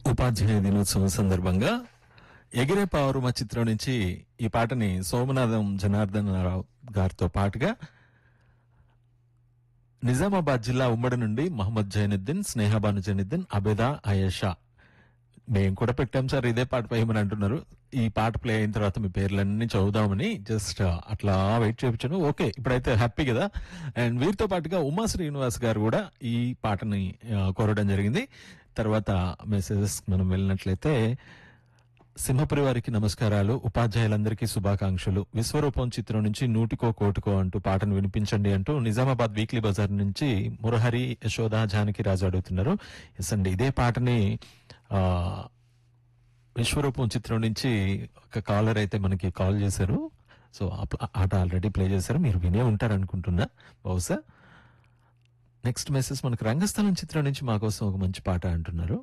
ఉపాధ్యాయ దినోత్సవం సందర్భంగా ఎగిరే పావురుమ చిత్రం నుంచి ఈ పాటని సోమనాథం జనార్దన్ రావు గారితో పాటుగా నిజామాబాద్ జిల్లా ఉమ్మడి నుండి మహమ్మద్ జైనుద్దీన్ స్నేహబాను జైనుద్దీన్ అబేదా అయేషా మేము కూడా పెట్టాం సార్ ఇదే పాట వేయమని అంటున్నారు ఈ పాట ప్లే అయిన తర్వాత మీ పేర్లన్నీ చదువుదామని జస్ట్ అట్లా వెయిట్ చేయించాను ఓకే ఇప్పుడైతే హ్యాపీ కదా అండ్ వీరితో పాటుగా ఉమా శ్రీనివాస్ గారు కూడా ఈ పాటని ఆ, కోరడం జరిగింది తర్వాత మెసేజెస్ మనం వెళ్ళినట్లయితే సింహపురి వారికి నమస్కారాలు ఉపాధ్యాయులందరికీ శుభాకాంక్షలు విశ్వరూపం చిత్రం నుంచి నూటికో కోటికో అంటూ పాటను వినిపించండి అంటూ నిజామాబాద్ వీక్లీ బజార్ నుంచి మురహరి యశోద జానకి రాజు అడుగుతున్నారు ఎస్ అండి ఇదే పాటని ఆ, విశ్వరూపం చిత్రం నుంచి ఒక కాలర్ అయితే మనకి కాల్ చేశారు సో ఆ ప- ఆట ఆల్రెడీ ప్లే చేశారు మీరు వినే ఉంటారు అనుకుంటున్నా బహుశా నెక్స్ట్ మెసేజ్ మనకు రంగస్థలం చిత్రం నుంచి మా కోసం ఒక మంచి పాట అంటున్నారు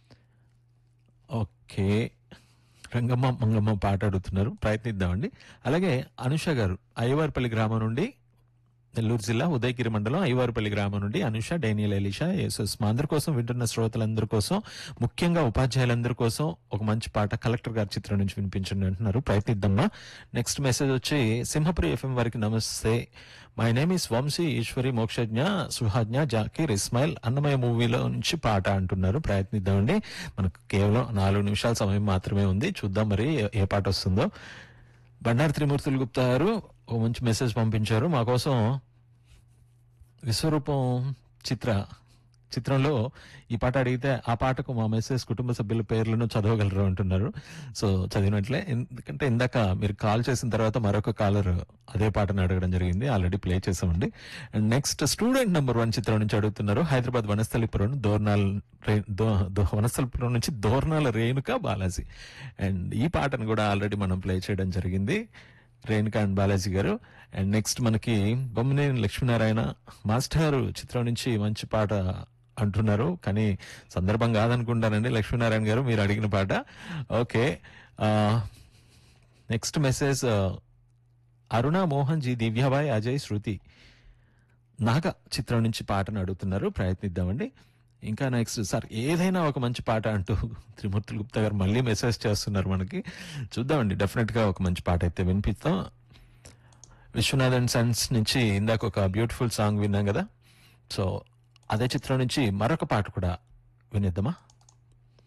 ఓకే రంగమ్మ మంగమ్మ పాట అడుగుతున్నారు ప్రయత్నిద్దామండి అలాగే అనుష గారు అయ్యవారిపల్లి గ్రామం నుండి నెల్లూరు జిల్లా ఉదయగిరి మండలం అయ్యవారిపల్లి గ్రామం నుండి అనుష డేనియల్ ఎలిషా యేసస్ మా అందరి కోసం వింటున్న శ్రోతలందరి కోసం ముఖ్యంగా ఉపాధ్యాయులందరి కోసం ఒక మంచి పాట కలెక్టర్ గారి చిత్రం నుంచి వినిపించండి అంటున్నారు ప్రయత్నిద్దామా నెక్స్ట్ మెసేజ్ వచ్చి సింహపురి ఎఫ్ఎం వారికి నమస్తే my name is Vamsi Eswari Mokshagna Suhagna Zakir Ismail Annamayya మూవీలో నుంచి పాట అంటున్నారు ప్రయత్నిద్దామండి మనకు కేవలం నాలుగు నిమిషాల సమయం మాత్రమే ఉంది చూద్దాం మరి ఏ- ఏ పాట వస్తుందో బండారు త్రిమూర్తులు గుప్తా గారు ఒక మంచి మెసేజ్ పంపించారు మా కోసం విశ్వరూపం చిత్ర చిత్రంలో ఈ పాట అడిగితే ఆ పాటకు మా మెసేజ్ కుటుంబ సభ్యుల పేర్లను చదవగలరు అంటున్నారు సో చదివినట్లే ఎందుకంటే ఇందాక మీరు కాల్ చేసిన తర్వాత మరొక కాలర్ అదే పాటను అడగడం జరిగింది ఆల్రెడీ ప్లే చేసామండి and next student number one చిత్రం నుంచి అడుగుతున్నారు హైదరాబాద్ వనస్థలిపురం దోర్నాల్ రే- దో- దో- వనస్థలిపురం నుంచి దోర్నాల రేణుక బాలాజీ అండ్ ఈ పాటను కూడా ఆల్రెడీ మనం ప్లే చేయడం జరిగింది రేణుక అండ్ బాలాజీ గారు అండ్ నెక్స్ట్ మనకి బొమ్మనేని లక్ష్మీనారాయణ మాస్టర్ చిత్రం నుంచి మంచి పాట అంటున్నారు కానీ సందర్భం కాదనుకుంటానండి లక్ష్మీనారాయణ గారు మీరు అడిగిన పాట okay next message Aruna Mohan ji Divyabai Ajay Shruti Naga చిత్రం నుంచి పాటను అడుగుతున్నారు ప్రయత్నిద్దామండి ఇంకా నెక్స్ట్ సార్ ఏదైనా ఒక మంచి పాట అంటూ త్రిమూర్తులు గుప్తా గారు మళ్ళీ మెసేజ్ చేస్తున్నారు మనకి చూద్దామండి డెఫినెట్ గా ఒక మంచి పాట అయితే వినిపిస్తాం విశ్వనాథ్ అండ్ సన్స్ నుంచి ఇందాక ఒక బ్యూటిఫుల్ సాంగ్ విన్నాం కదా సో అదే చిత్రం నుంచి మరొక పాట కూడా వినిద్దామా